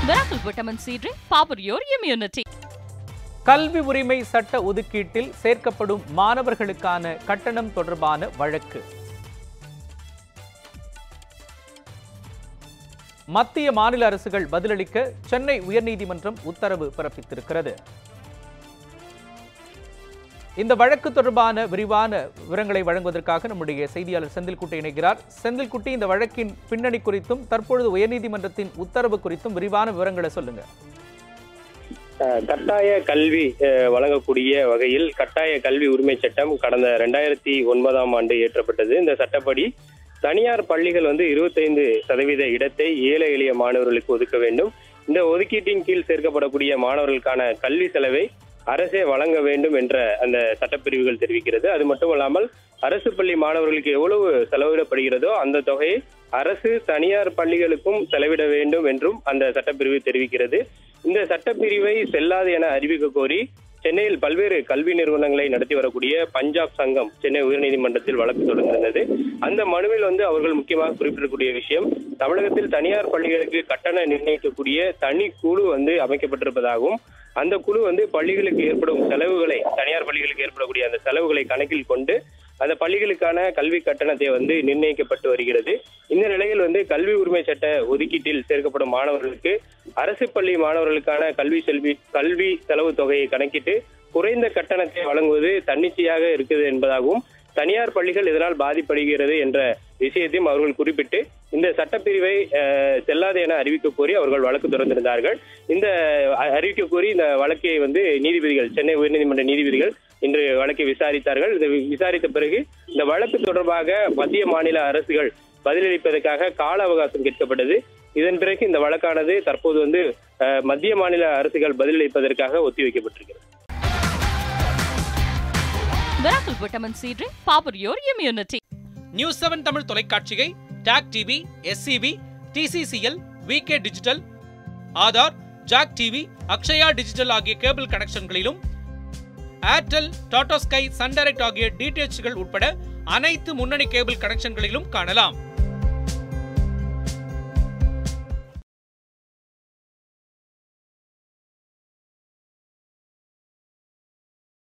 Miracle Vitamin C Drink, power your immunity. கல்வி உரிமை சட்ட ஒதுக்கீட்டில் சேர்க்கப்படும் மாணவர்களுக்கான கட்டணம் தொடர்பான வழக்கு மத்திய மாநில அரசுகள் பதிலளிக்க சென்னை உயர்நீதிமன்றம் உத்தரவு பிறப்பித்திருக்கிறது இந்த வழக்கு தொடர்பான விரிவான விவரங்களை வழங்குவதற்காக நம்முடைய செய்தியாளர் செந்தில்குட்டி இணைகிறார் செந்தில்குட்டி இந்த வழக்கின் பின்னணி குறித்தும் தற்பொழுது உயர்நீதிமன்றத்தின் உத்தரவு குறித்தும் விரிவான விவரங்களை சொல்லுங்க அஹ் கட்டாய கல்வி அஹ், வழங்கக்கூடிய வகையில் கட்டாய கல்வி உரிமை சட்டம் கடந்த ரெண்டாயிரத்தி ஒன்பதாம் ஆண்டு இயற்றப்பட்டது இந்த சட்டப்படி தனியார் பள்ளிகள் வந்து இருபத்தைந்து சதவீத இடத்தை ஏழை எளிய மாணவர்களுக்கு ஒதுக்க வேண்டும் இந்த ஒதுக்கீட்டின் கீழ் சேர்க்கப்படக்கூடிய மாணவர்களுக்கான கல்வி செலவை அரசே வழங்க வேண்டும் என்ற அந்த சட்டப்பிரிவுகள் தெரிவிக்கிறது அது மட்டுமல்லாமல் அரசு பள்ளி மாணவர்களுக்கு எவ்வளவு செலவிடப்படுகிறதோ அந்த தொகையை அரசு தனியார் பள்ளிகளுக்கும் செலவிட வேண்டும் என்றும் அந்த சட்டப்பிரிவு தெரிவிக்கிறது இந்த சட்டப்பிரிவை செல்லாது என அறிவிக்க கோரி சென்னையில் பல்வேறு கல்வி நிறுவனங்களை நடத்தி வரக்கூடிய பஞ்சாப் சங்கம் சென்னை உயர்நீதிமன்றத்தில் வழக்கு தொடர்ந்திருந்தது அந்த மனுவில் வந்து அவர்கள் முக்கியமாக குறிப்பிடக்கூடிய விஷயம் தமிழகத்தில் தனியார் பள்ளிகளுக்கு கட்டணம் நிர்ணயிக்கக்கூடிய தனி குழு வந்து அமைக்கப்பட்டிருப்பதாகவும் அந்த குழு வந்து பள்ளிகளுக்கு ஏற்படும் செலவுகளை தனியார் பள்ளிகளுக்கு ஏற்படக்கூடிய அந்த செலவுகளை கணக்கில் கொண்டு அந்த பள்ளிகளுக்கான கல்வி கட்டணத்தை வந்து நிர்ணயிக்கப்பட்டு வருகிறது இந்த நிலையில் வந்து கல்வி உரிமை சட்ட ஒதுக்கீட்டில் சேர்க்கப்படும் மாணவர்களுக்கு அரசு பள்ளி மாணவர்களுக்கான கல்வி செல்வி கல்வி செலவு தொகையை கணக்கிட்டு குறைந்த கட்டணத்தை வழங்குவது தன்னிச்சையாக இருக்குது என்பதாகவும் தனியார் பள்ளிகள் இதனால் பாதிப்படுகிறது என்ற விஷயத்தையும் அவர்கள் குறிப்பிட்டு இந்த சட்டப்பிரிவை அஹ், செல்லாது என அறிவிக்க கோரி அவர்கள் வழக்கு தொடர்ந்திருந்தார்கள் இந்த அ- அறிவிக்க கோரி இந்த வழக்கை வந்து நீதிபதிகள் சென்னை உயர்நீதிமன்ற நீதிபதிகள் இன்று வழக்கை விசாரித்தார்கள் இதை விசாரித்த பிறகு இந்த வழக்கு தொடர்பாக மத்திய மாநில அரசுகள் பதிலளிப்பதற்காக கால அவகாசம் கேட்கப்பட்டது இதன் பிறகு இந்த வழக்கானது தற்போது வந்து அஹ், மத்திய மாநில அரசுகள் பதிலளிப்பதற்காக ஒத்திவைக்கப்பட்டிருக்கிறது Miracle Vitamin C Drink, power your immunity. News seven Tamil தொலைக்காட்சியை TAC TV SCV TCCL VK digital Aadhaar Jack TV Akshaya digital ஆகிய கேபிள் கனெக்ஷன்களிலும் Airtel Tata Sky Sun Direct ஆகிய டிடிஎச்கள் உட்பட அனைத்து முன்னணி கேபிள் கனெக்ஷன்களிலும் காணலாம்